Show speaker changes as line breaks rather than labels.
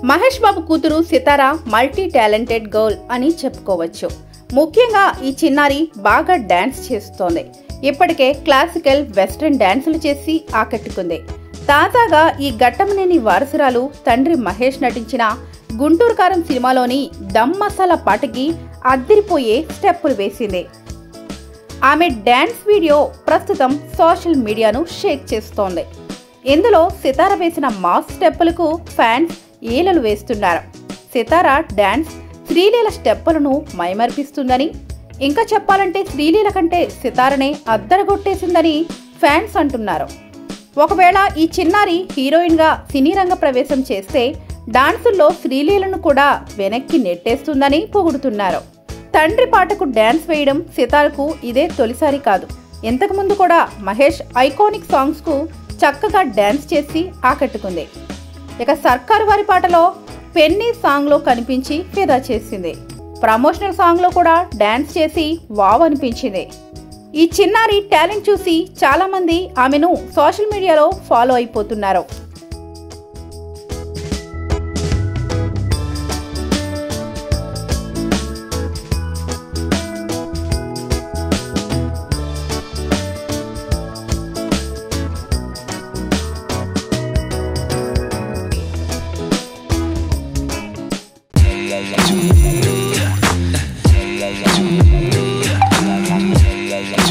మహేష్ బాబు కూతురు Sitara multi talented girl అని చెప్పుకోవచ్చు ముఖ్యంగా ఈ చిన్నారి బాగా డాన్స్ చేస్తోంది ఇప్పటికే క్లాసికల్ వెస్ట్రన్ డాన్సులు చేసి ఆకట్టుకుంది తాజాగా ఈ ఘట్టమనేని వారసురాలు తండ్రి మహేష్ నటించిన గుంటూరు కారం సినిమాలోని దమ్ మసాలా పాటకి అద్దిరిపోయే స్టెప్పులు వేసింది ఆమె డ్యాన్స్ వీడియో ప్రస్తుతం సోషల్ మీడియాను షేక్ చేస్తోంది ఇందులో సితార వేసిన మాస్ స్టెప్పులకు ఫ్యాన్స్ ఈలలు వేస్తున్నారు సితార డ్యాన్స్ శ్రీలీల స్టెప్పులను మైమర్పిస్తుందని ఇంకా చెప్పాలంటే శ్రీలీల కంటే సితారనే అద్దరగొట్టేసిందని ఫ్యాన్స్ అంటున్నారు ఒకవేళ ఈ చిన్నారి హీరోయిన్గా సినీ రంగ ప్రవేశం చేస్తే డాన్సుల్లో శ్రీలీలను కూడా వెనక్కి నెట్టేస్తుందని పొగుడుతున్నారు తండ్రి పాటకు డ్యాన్స్ వేయడం సితారకు ఇదే తొలిసారి కాదు ఇంతకుముందు కూడా మహేష్ ఐకానిక్ సాంగ్స్కు చక్కగా డ్యాన్స్ చేసి ఆకట్టుకుంది ఇక సర్కారు వారి పాటలో పెన్నీ సాంగ్లో కనిపించి ఫిదా చేసింది ప్రమోషనల్ సాంగ్లో కూడా డ్యాన్స్ చేసి వావ్ అనిపించింది ఈ చిన్నారి టాలెంట్ చూసి చాలామంది ఆమెను సోషల్ మీడియాలో ఫాలో అయిపోతున్నారు